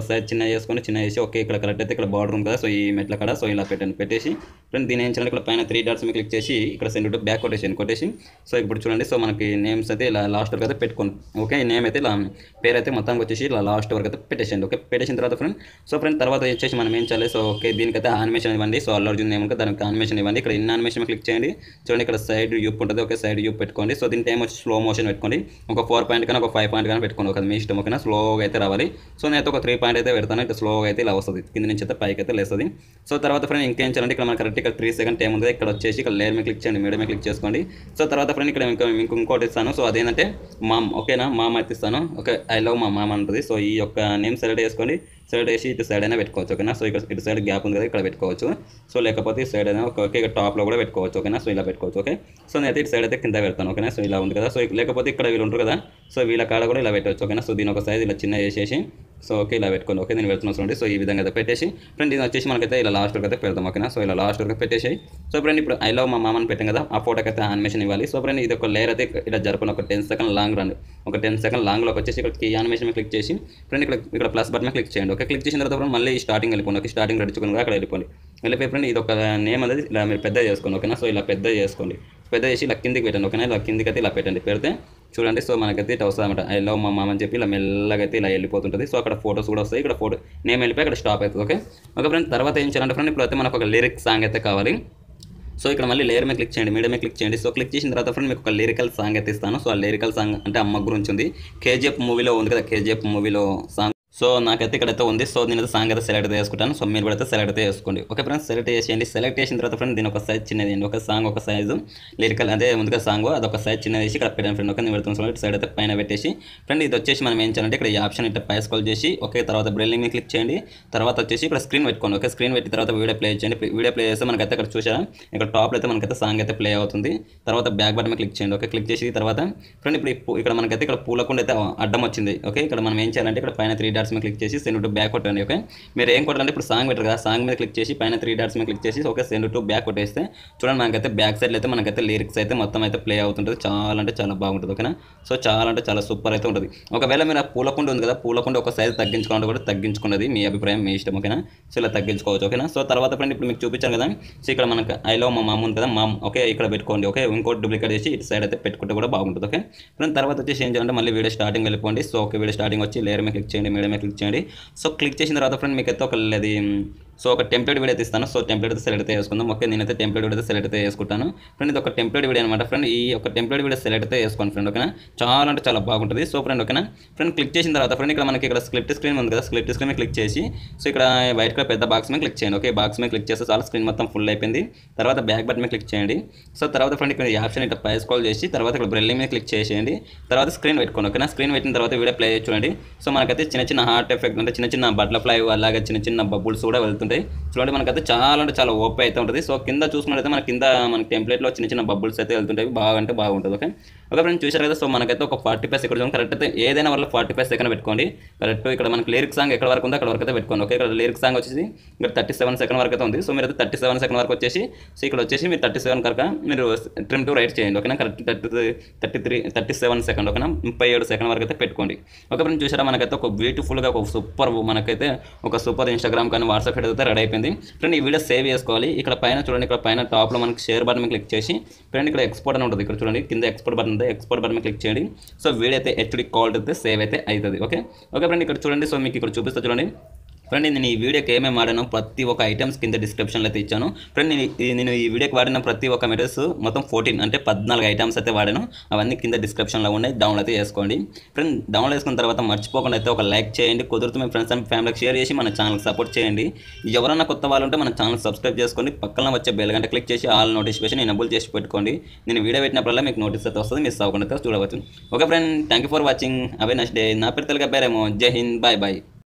ఒక సైజ్ చిన్న చేసుకొని చిన్న చేసి ఓకే ఇక్కడ కరెక్ట్ అయితే ఇక్కడ బార్డర్ ఉంది కదా సో ఈ మెట్ల కాడ సో ఇలా పెట్టండి పెట్టేసి ఫ్రెండ్ దీని ఏం చేయాలి ఇక్కడ పైన త్రీ డాట్స్ మీద క్లిక్ చేసి ఇక్కడ సెండ్ టు బ్యాక్ కొటేషన్ కొట్టేసి సో ఇప్పుడు చూడండి సో మనకి నేమ్స్ అయితే ఇలా లాస్ట్ వరకు అయితే పెట్టుకోండి ఓకే నేమ్ అయితే ఇలా పేరు అయితే మొత్తానికి వచ్చేసి ఇలా లాస్ట్ వరకు అయితే పెట్టేసండి ఓకే పెట్టేసిన తర్వాత ఫ్రెండ్ సో ఫ్రెండ్ తర్వాత వచ్చేసి మనం ఏం చేయాలి సో ఓకే దీనికైతే ఆనిమేషన్ ఇవ్వండి సో అల్లు అర్జున్ నేమ్ దానికి ఆనిమేషన్ ఇవ్వండి ఇక్కడ ఇన్ ఆనిమేషన్ క్లిక్ చేయండి చూడండి ఇక్కడ సైడ్ యూప్ ఉంటుంది ఓకే సైడ్ యూప్ పెట్టుకోండి సో దీని టైం వచ్చి స్లో మోషన్ పెట్టుకోండి ఒక ఫోర్ పాయింట్ కానీ ఒక ఫైవ్ పాయింట్ కానీ పెట్టుకోండి ఒక మీ ఇష్టం ఓకేనా స్లోగా అయితే రావాలి సో నేనైతే ఒక త్రీ పాయింట్ అయితే పెడతాను ఇట్లా స్లోగా అయితే ఇలా వస్తుంది కింద నుంచి అయితే పైకి అయితే లేస్తుంది సో తర్వాత ఫ్రెండ్ ఇంకేం చేయాలంటే ఇక్కడ మనకి కరెక్ట్ ఇక్కడ త్రీ సెకండ్ టైం ఉంది ఇక్కడ వచ్చేసి ఇక్కడ లేయర్ మీద క్లిక్ చేయండి మీడియం మీద క్లిక్ చేసుకోండి సో తర్వాత ఫ్రెండ్ ఇక్కడ ఇంకా మీకు ఇంకోటి ఇస్తాను సో అదేంటంటే మామ్ ఓకేనా మామ్ అయితే ఇస్తాను ఓకే ఐ లవ్ మా మామ ఉంటుంది సో ఈ యొక్క నేమ్ సెలెక్ట్ చేసుకోండి సెలెక్ట్ చేసి ఇటు సైడ్ అయినా పెట్టుకోవచ్చు ఓకేనా సో ఇక్కడ ఇటు సైడ్ గ్యాప్ ఉంది కదా ఇక్కడ పెట్టుకోవచ్చు సో లేకపోతే ఈ సైడ్ అయినా ఓకే ఇక్కడ టాప్లో కూడా పెట్టుకోవచ్చు ఓకేనా సో ఇలా పెట్టుకోవచ్చు ఓకే సో నేనైతే ఇటు సైడ్ అయితే కింద పెడతాను ఓకేనా సో ఇలా ఉంది కదా సో లేకపోతే ఇక్కడ వీళ్ళు ఉంటారు కదా సో వీళ్ళ కాడ కూడా ఇలా పెట్టవచ్చు ఓకేనా సో దీని ఒక సైజ్ ఇలా చిన్న చేసేసి సో ఓకే ఇలా పెట్టుకోండి ఓకే నేను పెడుతున్నా చూడండి సో ఈ విధంగా అయితే పెట్టేసి ఫ్రెండ్ ఇది వచ్చేసి మనకైతే ఇలా లాస్ట్ వరకు అయితే పెడతాం ఓకేనా సో ఇలా లాస్ట్ వరకు పెట్టేసి సో ఫ్రెండ్ ఇప్పుడు ఐ లవ్ మా మామని పెట్టాం కదా ఆ ఫోటోకి అయితే యానిమేషన్ ఇవ్వాలి సో ఫ్రెండ్ ఇది ఒక లేయర్ అయితే ఇలా జరుపుకుని ఒక టెన్ సెకండ్ లాంగ్ రండి ఒక టెన్ సెకండ్ లాంగ్లోకి వచ్చేసి ఇక్కడ ఈ యానిమేషన్ మీద క్లిక్ చేసి ఫ్రెండ్ ఇక్కడ ఇక్కడ ప్లస్ బటన్ మీద క్లిక్ చేయండి ఓకే క్లిక్ చేసిన తర్వాత ఫ్రెండ్ మళ్ళీ స్టార్టింగ్ వెళ్ళిపోండి ఓకే స్టార్టింగ్ రెడ్చుకుని అక్కడ వెళ్ళిపోండి వెళ్ళిపోయి ఫ్రెండ్ ఇది ఒక నేమ్ అనేది ఇలా మీరు పెద్ద చేసుకోండి ఓకేనా సో ఇలా పెద్ద చేసుకోండి పెద్ద చేసి ఇలా కిందికి పెట్టండి ఓకేనా ఇలా కిందికి అయితే ఇలా పెట్టండి పెడితే చూడండి సో మనకైతే ఇట్లా వస్తుంది అనమాట ఐ లవ్ మా మామ అని చెప్పి ఇలా మెల్లగా అయితే ఇలా వెళ్ళిపోతుంటుంది సో అక్కడ ఫోటోస్ కూడా వస్తాయి ఇక్కడ ఫోటో నేమ్ వెళ్ళిపోయి అక్కడ స్టాప్ అవుతుంది ఓకే ఓకే ఫ్రెండ్ తర్వాత ఏం చేయాలంటే ఫ్రెండ్ ఇప్పుడు అయితే మనకు ఒక లిరిక్ సాంగ్ అయితే కావాలి సో ఇక్కడ మళ్ళీ లేయర్ మీద క్లిక్ చేయండి మీడియం మీద క్లిక్ చేయండి సో క్లిక్ చేసిన తర్వాత ఫ్రెండ్ మీకు ఒక లిరికల్ సాంగ్ అయితే ఇస్తాను సో ఆ లిరికల్ సాంగ్ అంటే అమ్మ గురించి ఉంది కేజీఎఫ్ మూవీలో ఉంది కదా కేజీఎఫ్ మూవీలో సాంగ్ సో నాకైతే ఇక్కడైతే ఉంది సో నేను సాంగ్ అయితే సెలెక్ట్ చేసుకుంటాను సో మీరు కూడా అయితే సెలెక్ట్ అయితే చేసుకోండి ఓకే ఫ్రెండ్స్ సెలెక్ట్ చేసేయండి సెలెక్ట్ చేసిన తర్వాత ఫ్రెండ్ దీని ఒక సైజ్ చిన్నది అండి ఒక సాంగ్ ఒక సైజు లిరికల్ అదే ముందుగా సాంగ్ అదొక సైజ్ చిన్నది వేసి ఇక్కడ పెట్టాను ఫ్రెండ్ ఓకే నేను పెడుతున్నాను ఇటు సైడ్ అయితే పైన పెట్టేసి ఫ్రెండ్ ఇది వచ్చేసి మనం ఏం చేయాలంటే ఇక్కడ ఈ ఆప్షన్ ఇట్లా పై స్కాల్ చేసి ఓకే తర్వాత బ్రెల్లింగ్ మీద క్లిక్ చేయండి తర్వాత వచ్చేసి ఇక్కడ స్క్రీన్ పెట్టుకోండి ఓకే స్క్రీన్ పెట్టి తర్వాత వీడియో ప్లే చేయండి వీడియో ప్లే చేస్తే మనకైతే ఇక్కడ చూసారా ఇక్కడ టాప్లో అయితే మనకైతే సాంగ్ అయితే ప్లే అవుతుంది తర్వాత బ్యాక్ బటన్ మీద క్లిక్ చేయండి ఓకే క్లిక్ చేసి తర్వాత ఫ్రెండ్ ఇప్పుడు ఈ పూ- ఇక్కడ మనకైతే ఇక్కడ పూలకుండా అయితే అడ్డం వచ్చింది ఓకే ఇక్కడ మనం ఏం చేయాలంటే ఇక్కడ పైన త్రీ డాట్స్ మీద క్లిక్ చేసి సెండ్ టు బ్యాక్ కొట్టండి ఓకే మీరు ఏం కొట్టాలంటే ఇప్పుడు సాంగ్ పెట్టారు కదా సాంగ్ మీద క్లిక్ చేసి పైన త్రీ డాట్స్ మీద క్లిక్ చేసి ఓకే సెండ్ టు బ్యాక్ కొట్టేస్తే చూడండి మనకైతే బ్యాక్ సైడ్ అయితే మనకైతే లిరిక్స్ అయితే మొత్తం అయితే ప్లే అవుతుంటుంది చాలా అంటే చాలా బాగుంటుంది ఓకేనా సో చాలా అంటే చాలా సూపర్ అయితే ఉంటుంది ఒకవేళ మీరు ఆ పూలకుండ ఉంది కదా పూలకుండ ఒక సైజ్ తగ్గించుకోవాలంటే కూడా తగ్గించుకున్నది మీ అభిప్రాయం మీ ఇష్టం ఓకేనా సో ఇలా తగ్గించుకోవచ్చు ఓకేనా సో తర్వాత ఫ్రెండ్ ఇప్పుడు మీకు చూపించాను కదా సో ఇక్కడ మనకు ఐ లవ్ మా మామ ఉంది కదా మామ్ ఓకే ఇక్కడ పెట్టుకోండి ఓకే ఇంకోటి డూప్లికేట్ చేసి ఇటు సైడ్ అయితే పెట్టుకుంటే కూడా బాగుంటుంది ఓకే ఫ్రెండ్ తర్వాత వచ్చేసి ఏం చేయాలంటే మళ్ళీ వీడియో స్టార్టింగ్ వెళ్ళిపోండి సో ఓకే వీడియో స్టార్టింగ్ వచ్చి లేయర్ మీద క్లిక్ చేయండి మీడియం మీద క్లిక్ చేయండి సో క్లిక్ చేసిన తర్వాత ఫ్రెండ్ మీకు అయితే ఒక అది సో ఒక టెంప్లెట్ వీడియో అయితే ఇస్తాను సో టెంప్లెట్ అయితే సెలెక్ట్ అయితే చేసుకుందాం ఓకే నేనైతే టెంప్లెట్ వీడియో అయితే సెలెక్ట్ అయితే చేసుకుంటాను ఫ్రెండ్ ఇది ఒక టెంప్లెట్ వీడియో అనమాట ఫ్రెండ్ ఈ ఒక టెంప్లెట్ వీడియో సెలెక్ట్ అయితే చేసుకోండి ఫ్రెండ్ ఓకేనా చాలా అంటే చాలా బాగుంటుంది సో ఫ్రెండ్ ఓకేనా ఫ్రెండ్ క్లిక్ చేసిన తర్వాత ఫ్రెండ్ ఇక్కడ మనకి ఇక్కడ స్క్రిప్ట్ స్క్రీన్ ఉంది కదా స్క్రిప్ట్ స్క్రీన్ మీద క్లిక్ చేసి సో ఇక్కడ వైట్ కలర్ పెద్ద బాక్స్ మీద క్లిక్ చేయండి ఓకే బాక్స్ మీద క్లిక్ చేస్తే చాలా స్క్రీన్ మొత్తం ఫుల్ అయిపోయింది తర్వాత బ్యాక్ బటన్ మీద క్లిక్ చేయండి సో తర్వాత ఫ్రెండ్ ఇక్కడ ఈ ఆప్షన్ ఇట్లా పై స్క్రోల్ చేసి తర్వాత ఇక్కడ బ్రెల్లింగ్ మీద క్లిక్ చేసేయండి తర్వాత స్క్రీన్ పెట్టుకోండి ఓకేనా స్క్రీన్ పెట్టిన తర్వాత వీడియో ప్లే చేసి చూడండి సో మనకైతే చిన్న చిన్న హార్ట్ ఎఫెక్ట్ అంటే చిన్న చిన్న బటర్ఫ్లై అలాగే చిన్న చిన్న బబుల్స్ కూడా వెళ్తుంటాయి చూడండి మనకైతే చాలా అంటే చాలా ఓపెన్ అయితే ఉంటుంది సో కింద చూసుకున్నట్టయితే మన కింద మన టెంప్లెట్లో చిన్న చిన్న బబుల్స్ అయితే వెళ్తుంటాయి బాగా అంటే బాగుంటుంది ఓకే ఓకే ఫ్రెండ్ చూసారు కదా సో మనకైతే ఒక ఫార్టీ ఫైవ్ సెకండ్ కరెక్ట్ అయితే ఏదైనా వల్ల ఫార్టీ ఫైవ్ సెకండ్ పెట్టుకోండి కరెక్ట్ ఇక్కడ మనకి లిరిక్ సాంగ్ ఎక్కడ వరకు ఉందో అక్కడ వరకు అయితే పెట్టుకోండి ఓకే ఇక్కడ లిరిక్ సాంగ్ వచ్చేసి ఇక్కడ థర్టీ సెవెన్ సెకండ్ వరకు అయితే ఉంది సో మీరు అయితే థర్టీ సెవెన్ సెకండ్ వరకు వచ్చేసి సో ఇక్కడ వచ్చేసి మీరు థర్టీ సెవెన్ కనుక మీరు ట్రిమ్ టు రైట్ చేయండి ఓకేనా correct thirty thirty three thirty seven second ఓకేనా ముప్పై ఏడు సెకండ్ వరకు అయితే పెట్టుకోండి ఓకే ఫ్రెండ్ చూసారా మనకైతే ఒక బ్యూటిఫుల్గా ఒక సూపర్ మనకైతే ఒక సూపర్ ఇన్స్టాగ్రామ్ కానీ వాట్సాప్ హెడ్ అయితే రెడీ అయిపోయింది ఫ్రెండ్ ఈ వీడియో సేవ్ చేసుకోవాలి ఇక్కడ పైన చూడండి ఇక్కడ పైన టాప్లో మనకి షేర్ బటన్ మీద క్లిక్ చేసి ఫ్రెండ్ ఇక్కడ ఎక్స్పోర్ట్ అని ఉంటుంది ఇక్కడ చూడండి కింద ఎక్స్పోర్ట్ బటన్ ఉంది ఎక్స్పోర్ట్ బటన్ మీద క్లిక్ చేయండి సో వీడియో అయితే హెచ్డి క్వాలిటీ అయితే సేవ్ అయితే అవుతుంది ఓకే ఓకే ఫ్రెండ్ ఇక్కడ చూడండి సో మీకు ఇక్కడ చూపిస్తా చూడండి ఫ్రెండ్ నేను ఈ వీడియోకి ఏమేమి వాడానో ప్రతి ఒక్క ఐటమ్స్ కింద డిస్క్రిప్షన్లో అయితే ఇచ్చాను ఫ్రెండ్ నేను ఈ- నేను ఈ వీడియోకి వాడిన ప్రతి ఒక్క మెటీరియల్స్ మొత్తం ఫోర్టీన్ అంటే పద్నాలుగు ఐటమ్స్ అయితే వాడాను అవన్నీ కింద డిస్క్రిప్షన్లో ఉన్నాయి డౌన్లోడ్ అయితే చేసుకోండి ఫ్రెండ్ డౌన్లోడ్ చేసుకున్న తర్వాత మర్చిపోకుండా అయితే ఒక లైక్ చేయండి కుదురుతూ మీ ఫ్రెండ్స్ అండ్ ఫ్యామిలీకి షేర్ చేసి మన ఛానల్కి సపోర్ట్ చేయండి ఎవరైనా కొత్త వాళ్ళు ఉంటే మన ఛానల్ సబ్స్క్రైబ్ చేసుకోండి పక్కన వచ్చే బెల్ గంట క్లిక్ చేసి ఆల్ నోటిఫికేషన్ ఎనబుల్ చేసి పెట్టుకోండి నేను వీడియో పెట్టినప్పుడల్లా మీకు నోటీస్ అయితే వస్తుంది మిస్ అవ్వకుండా అయితే చూడవచ్చు okay friend thank you for watching away next day నా పేరు తెలుగు పేరేమో జై హింద్ బాయ్ బాయ్